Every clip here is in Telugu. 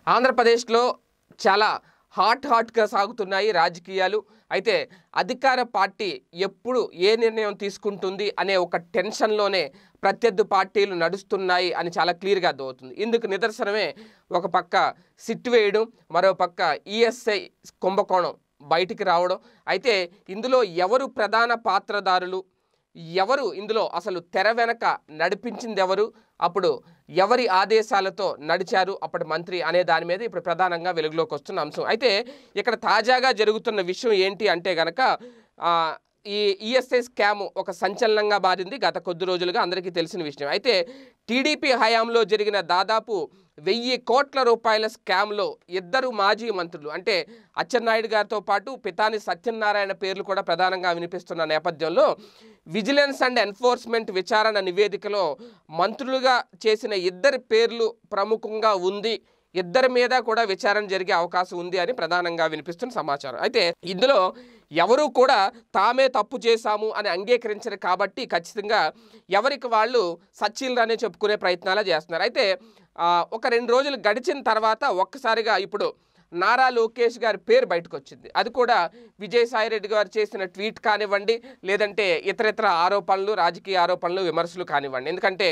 ఆంధ్రప్రదేశ్లో చాలా హాట్ హాట్గా సాగుతున్నాయి రాజకీయాలు అయితే అధికార పార్టీ ఎప్పుడు ఏ నిర్ణయం తీసుకుంటుంది అనే ఒక టెన్షన్లోనే ప్రత్యర్థి పార్టీలు నడుస్తున్నాయి అని చాలా క్లియర్గా అర్థమవుతుంది ఇందుకు నిదర్శనమే ఒక పక్క సిట్ వేయడం మరో పక్క ఈఎస్ఐ కుంభకోణం బయటికి రావడం అయితే ఇందులో ఎవరు ప్రధాన పాత్రదారులు ఎవరు ఇందులో అసలు తెర వెనక నడిపించింది ఎవరు అప్పుడు ఎవరి ఆదేశాలతో నడిచారు అప్పటి మంత్రి అనే దాని మీద ఇప్పుడు ప్రధానంగా వెలుగులోకి వస్తున్న అంశం అయితే ఇక్కడ తాజాగా జరుగుతున్న విషయం ఏంటి అంటే గనక ఆ, ఈ ఈఎస్ఐ స్కామ్ ఒక సంచలనంగా మారింది గత కొద్ది రోజులుగా అందరికీ తెలిసిన విషయం అయితే టీడీపీ హయాంలో జరిగిన దాదాపు వెయ్యి కోట్ల రూపాయల స్కామ్లో ఇద్దరు మాజీ మంత్రులు అంటే అచ్చెన్నాయుడు గారితో పాటు పితాని సత్యనారాయణ పేర్లు కూడా ప్రధానంగా వినిపిస్తున్న నేపథ్యంలో విజిలెన్స్ అండ్ ఎన్ఫోర్స్మెంట్ విచారణ నివేదికలో మంత్రులుగా చేసిన ఇద్దరి పేర్లు ప్రముఖంగా ఉంది ఇద్దరి మీద కూడా విచారణ జరిగే అవకాశం ఉంది అని ప్రధానంగా వినిపిస్తున్న సమాచారం అయితే ఇందులో ఎవరు కూడా తామే తప్పు చేశాము అని అంగీకరించరు కాబట్టి ఖచ్చితంగా ఎవరికి వాళ్ళు సచ్చీలనే చెప్పుకునే ప్రయత్నాలు చేస్తున్నారు అయితే ఆ, ఒక రెండు రోజులు గడిచిన తర్వాత ఒక్కసారిగా ఇప్పుడు నారా లోకేష్ గారి పేరు బయటకు వచ్చింది అది కూడా విజయసాయి రెడ్డి గారు చేసిన ట్వీట్ కానివ్వండి లేదంటే ఇతర ఇతర ఆరోపణలు రాజకీయ ఆరోపణలు విమర్శలు కానివ్వండి ఎందుకంటే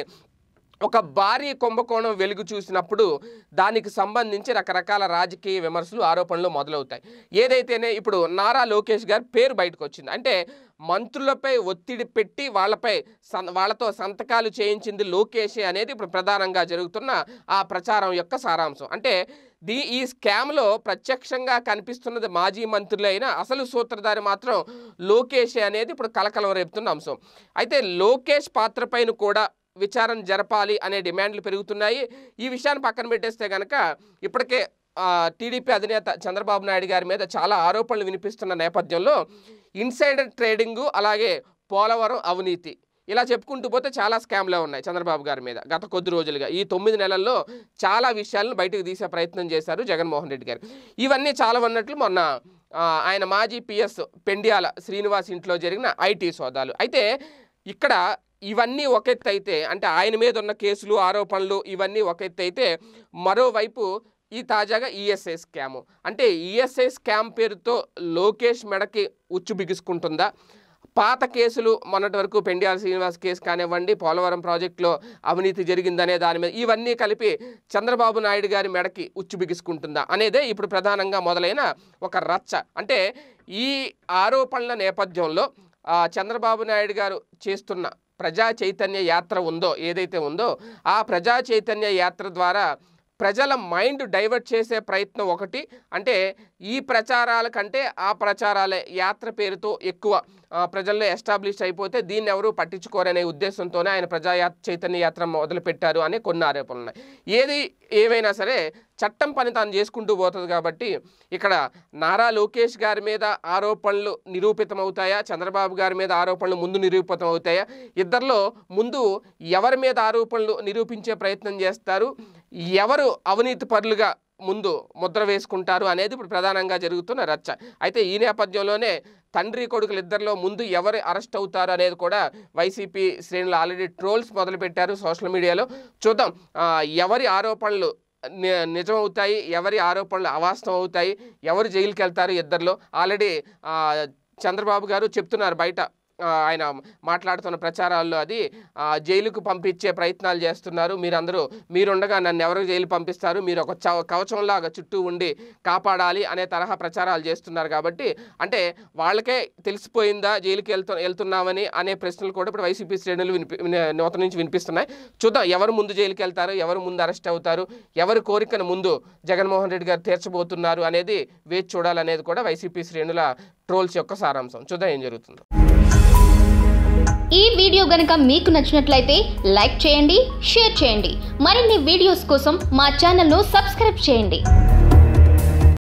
ఒక భారీ కుంభకోణం వెలుగు చూసినప్పుడు దానికి సంబంధించి రకరకాల రాజకీయ విమర్శలు ఆరోపణలు మొదలవుతాయి ఏదైతేనే ఇప్పుడు నారా లోకేష్ గారి పేరు బయటకు వచ్చింది అంటే మంత్రులపై ఒత్తిడి పెట్టి వాళ్ళపై సం వాళ్ళతో సంతకాలు చేయించింది లోకేషే అనేది ఇప్పుడు ప్రధానంగా జరుగుతున్న ఆ ప్రచారం యొక్క సారాంశం అంటే దీ ఈ స్కామ్లో ప్రత్యక్షంగా కనిపిస్తున్నది మాజీ మంత్రులైన అసలు సూత్రధారి మాత్రం లోకేషే అనేది ఇప్పుడు కలకలం రేపుతున్న అంశం అయితే లోకేష్ పాత్ర పైన కూడా విచారణ జరపాలి అనే డిమాండ్లు పెరుగుతున్నాయి ఈ విషయాన్ని పక్కన పెట్టేస్తే కనుక ఇప్పటికే ఆ, టీడీపీ అధినేత చంద్రబాబు నాయుడు గారి మీద చాలా ఆరోపణలు వినిపిస్తున్న నేపథ్యంలో ఇన్సైడర్ ట్రేడింగు అలాగే పోలవరం అవినీతి ఇలా చెప్పుకుంటూ పోతే చాలా స్కామ్లే ఉన్నాయి చంద్రబాబు గారి మీద గత కొద్ది రోజులుగా ఈ తొమ్మిది నెలల్లో చాలా విషయాలను బయటకు తీసే ప్రయత్నం చేశారు జగన్మోహన్ రెడ్డి గారు ఇవన్నీ చాలా ఉన్నట్లు మొన్న ఆ, ఆయన మాజీ పిఎస్ పెండియాల శ్రీనివాస్ ఇంట్లో జరిగిన ఐటీ సోదాలు అయితే ఇక్కడ ఇవన్నీ ఒక ఎత్తు అయితే అంటే ఆయన మీద ఉన్న కేసులు ఆరోపణలు ఇవన్నీ ఒక ఎత్తు అయితే మరోవైపు ఈ తాజాగా ఈఎస్ఐ స్కాము అంటే ఈఎస్ఐ స్కామ్ పేరుతో లోకేష్ మెడకి ఉచ్చు బిగుసుకుంటుందా పాత కేసులు మొన్నటి వరకు పెండియాల శ్రీనివాస్ కేసు కానివ్వండి పోలవరం ప్రాజెక్టులో అవినీతి జరిగిందనే దాని మీద ఇవన్నీ కలిపి చంద్రబాబు నాయుడు గారి మెడకి ఉచ్చు బిగుసుకుంటుందా అనేదే ఇప్పుడు ప్రధానంగా మొదలైన ఒక రచ్చ అంటే ఈ ఆరోపణల నేపథ్యంలో ఆ, చంద్రబాబు నాయుడు గారు చేస్తున్న ప్రజా చైతన్య యాత్ర ఉందో ఏదైతే ఉందో ఆ ప్రజా చైతన్య యాత్ర ద్వారా ప్రజల మైండ్ డైవర్ట్ చేసే ప్రయత్నం ఒకటి అంటే ఈ ప్రచారాల కంటే ఆ ప్రచారాలే యాత్ర పేరుతో ఎక్కువ ఆ, ప్రజల్లో ఎస్టాబ్లిష్ అయిపోతే దీన్ని ఎవరు పట్టించుకోరనే ఉద్దేశంతోనే ఆయన ప్రజా యా- చైతన్య యాత్ర మొదలుపెట్టారు అనే కొన్ని ఆరోపణలు ఉన్నాయి ఏది ఏవైనా సరే చట్టం పని తాను చేసుకుంటూ పోతుంది కాబట్టి ఇక్కడ నారా లోకేష్ గారి మీద ఆరోపణలు నిరూపితమవుతాయా చంద్రబాబు గారి మీద ఆరోపణలు ముందు నిరూపితం అవుతాయా ఇద్దరిలో ముందు ఎవరి మీద ఆరోపణలు నిరూపించే ప్రయత్నం చేస్తారు ఎవరు అవినీతి పరులుగా ముందు ముద్ర వేసుకుంటారు అనేది ఇప్పుడు ప్రధానంగా జరుగుతున్న రచ్చ అయితే ఈ నేపథ్యంలోనే తండ్రి కొడుకులు ఇద్దరిలో ముందు ఎవరు అరెస్ట్ అవుతారు అనేది కూడా వైసీపీ శ్రేణులు ఆల్రెడీ ట్రోల్స్ మొదలుపెట్టారు సోషల్ మీడియాలో చూద్దాం ఆ, ఎవరి ఆరోపణలు ని- నిజం అవుతాయి ఎవరి ఆరోపణలు అవాస్తవం అవుతాయి ఎవరు జైలుకి వెళ్తారు ఇద్దరిలో ఆల్రెడీ ఆ, చంద్రబాబు గారు చెప్తున్నారు బయట ఆ, ఆయన మాట్లాడుతున్న ప్రచారాల్లో అది ఆ, జైలుకు పంపించే ప్రయత్నాలు చేస్తున్నారు మీరందరూ మీరుండగా నన్ను ఎవరు జైలు పంపిస్తారు మీరు ఒక చవ- కవచంలాగా చుట్టూ ఉండి కాపాడాలి అనే తరహా ప్రచారాలు చేస్తున్నారు కాబట్టి అంటే వాళ్ళకే తెలిసిపోయిందా జైలుకి వెళ్తు వెళ్తున్నామని అనే ప్రశ్నలు కూడా ఇప్పుడు వైసీపీ శ్రేణులు వినిపి విన- నూతన నుంచి వినిపిస్తున్నాయి చూద్దాం ఎవరు ముందు జైలుకి వెళ్తారు ఎవరు ముందు అరెస్ట్ అవుతారు ఎవరి కోరికను ముందు జగన్మోహన్ రెడ్డి గారు తీర్చబోతున్నారు అనేది వేచి చూడాలనేది కూడా వైసీపీ శ్రేణుల ట్రోల్స్ యొక్క సారాంశం చూద్దాం ఏం జరుగుతుందో ఈ వీడియో గనుక మీకు నచ్చినట్లయితే లైక్ చేయండి షేర్ చేయండి మరిన్ని వీడియోస్ కోసం మా ఛానల్ను సబ్స్క్రైబ్ చేయండి